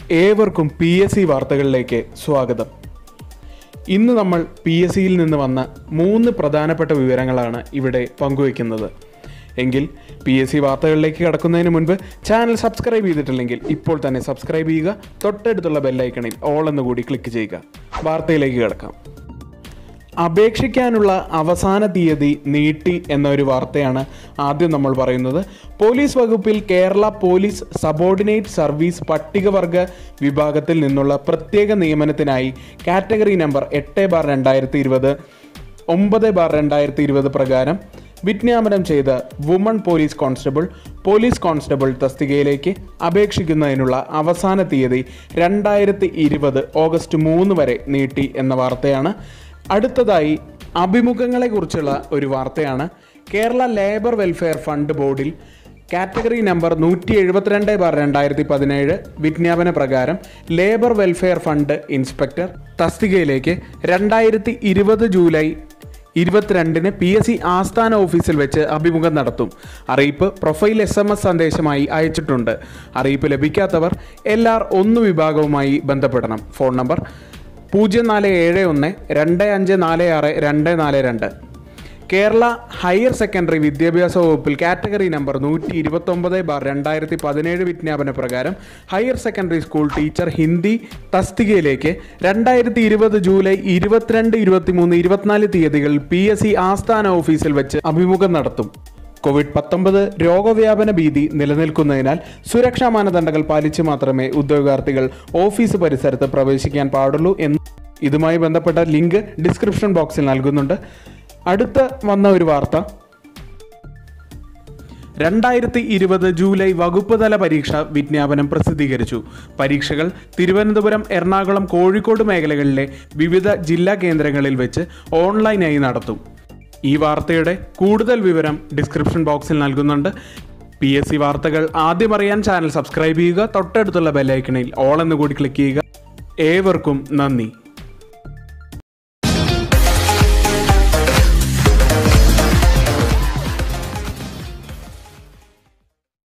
ഏവർക്കും P S C വാർത്തകളിലേക്ക് സ്വാഗതം ഇന്ന് നമ്മൾ പി എസ് സിയിൽ നിന്ന് വന്ന മൂന്ന് പ്രധാനപ്പെട്ട വിവരങ്ങളാണ് ഇവിടെ പങ്കുവയ്ക്കുന്നത് എങ്കിൽ പി എസ് സി വാർത്തകളിലേക്ക് കടക്കുന്നതിന് മുൻപ് ചാനൽ സബ്സ്ക്രൈബ് ചെയ്തിട്ടില്ലെങ്കിൽ ഇപ്പോൾ തന്നെ സബ്സ്ക്രൈബ് ചെയ്യുക തൊട്ടടുത്തുള്ള ബെല്ലൈക്കണിൽ ഓൾ എന്ന് കൂടി ക്ലിക്ക് ചെയ്യുക വാർത്തയിലേക്ക് കിടക്കാം അപേക്ഷിക്കാനുള്ള അവസാന തീയതി നീട്ടി എന്ന ഒരു വാർത്തയാണ് ആദ്യം നമ്മൾ പറയുന്നത് പോലീസ് വകുപ്പിൽ കേരള പോലീസ് സബോർഡിനേറ്റ് സർവീസ് പട്ടികവർഗ വിഭാഗത്തിൽ നിന്നുള്ള പ്രത്യേക നിയമനത്തിനായി കാറ്റഗറി നമ്പർ എട്ട് ബാർ രണ്ടായിരത്തി ഇരുപത് ഒമ്പത് ബാർ രണ്ടായിരത്തി ഇരുപത് പ്രകാരം വിജ്ഞാപനം ചെയ്ത woman police constable police constable തസ്തികയിലേക്ക് അപേക്ഷിക്കുന്നതിനുള്ള അവസാന തീയതി രണ്ടായിരത്തി ഇരുപത് ഓഗസ്റ്റ് മൂന്ന് വരെ നീട്ടി എന്ന വാർത്തയാണ് അടുത്തതായി അഭിമുഖങ്ങളെക്കുറിച്ചുള്ള ഒരു വാർത്തയാണ് കേരള ലേബർ വെൽഫെയർ ഫണ്ട് ബോർഡിൽ കാറ്റഗറി നമ്പർ നൂറ്റി എഴുപത്തിരണ്ട് ബാർ രണ്ടായിരത്തി പതിനേഴ് വിജ്ഞാപന പ്രകാരം ലേബർ വെൽഫെയർ ഫണ്ട് ഇൻസ്പെക്ടർ തസ്തികയിലേക്ക് രണ്ടായിരത്തി ഇരുപത് ജൂലൈ ഇരുപത്തിരണ്ടിന് പി എസ് സി ആസ്ഥാന ഓഫീസിൽ വെച്ച് അഭിമുഖം നടത്തും അറിയിപ്പ് പ്രൊഫൈൽ എസ് എം എസ് സന്ദേശമായി അയച്ചിട്ടുണ്ട് അറിയിപ്പ് ലഭിക്കാത്തവർ എൽ ആർ ഒന്ന് വിഭാഗവുമായി ബന്ധപ്പെടണം ഫോൺ നമ്പർ പൂജ്യം നാല് ഏഴ് ഒന്ന് രണ്ട് അഞ്ച് നാല് ആറ് രണ്ട് നാല് രണ്ട് കേരള ഹയർ സെക്കൻഡറി വിദ്യാഭ്യാസ വകുപ്പിൽ കാറ്റഗറി നമ്പർ നൂറ്റി ഇരുപത്തൊമ്പത് ബാർ രണ്ടായിരത്തി പതിനേഴ് വിജ്ഞാപന പ്രകാരം higher secondary school teacher Hindi തസ്തികയിലേക്ക് രണ്ടായിരത്തി ഇരുപത് ജൂലൈ ഇരുപത്തിരണ്ട് ഇരുപത്തിമൂന്ന് ഇരുപത്തിനാല് തീയതികളിൽ പി എസ് സി ആസ്ഥാന ഓഫീസിൽ വെച്ച് അഭിമുഖം നടത്തും കോവിഡ് പത്തൊമ്പത് രോഗവ്യാപന ഭീതി നിലനിൽക്കുന്നതിനാൽ സുരക്ഷാ മാനദണ്ഡങ്ങൾ പാലിച്ച് മാത്രമേ ഉദ്യോഗാർത്ഥികൾ ഓഫീസ് പരിസരത്ത് പ്രവേശിക്കാൻ പാടുള്ളൂ എന്ന് ഇതുമായി ബന്ധപ്പെട്ട ലിങ്ക് ഡിസ്ക്രിപ്ഷൻ ബോക്സിൽ നൽകുന്നുണ്ട് അടുത്ത വന്ന ഒരു വാർത്ത രണ്ടായിരത്തി ഇരുപത് ജൂലൈ വകുപ്പ് തല പരീക്ഷ വിജ്ഞാപനം പ്രസിദ്ധീകരിച്ചു പരീക്ഷകൾ തിരുവനന്തപുരം എറണാകുളം കോഴിക്കോട് മേഖലകളിലെ വിവിധ ജില്ലാ കേന്ദ്രങ്ങളിൽ വെച്ച് ഓൺലൈനായി നടത്തും ഈ വാർത്തയുടെ കൂടുതൽ വിവരം ഡിസ്ക്രിപ്ഷൻ ബോക്സിൽ നൽകുന്നുണ്ട് പി എസ് സി വാർത്തകൾ ആദ്യം അറിയാൻ ചാനൽ സബ്സ്ക്രൈബ് ചെയ്യുക തൊട്ടടുത്തുള്ള ബെല്ലൈക്കണിൽ ഓൾ എന്ന് കൂടി ക്ലിക്ക് ചെയ്യുക ഏവർക്കും നന്ദി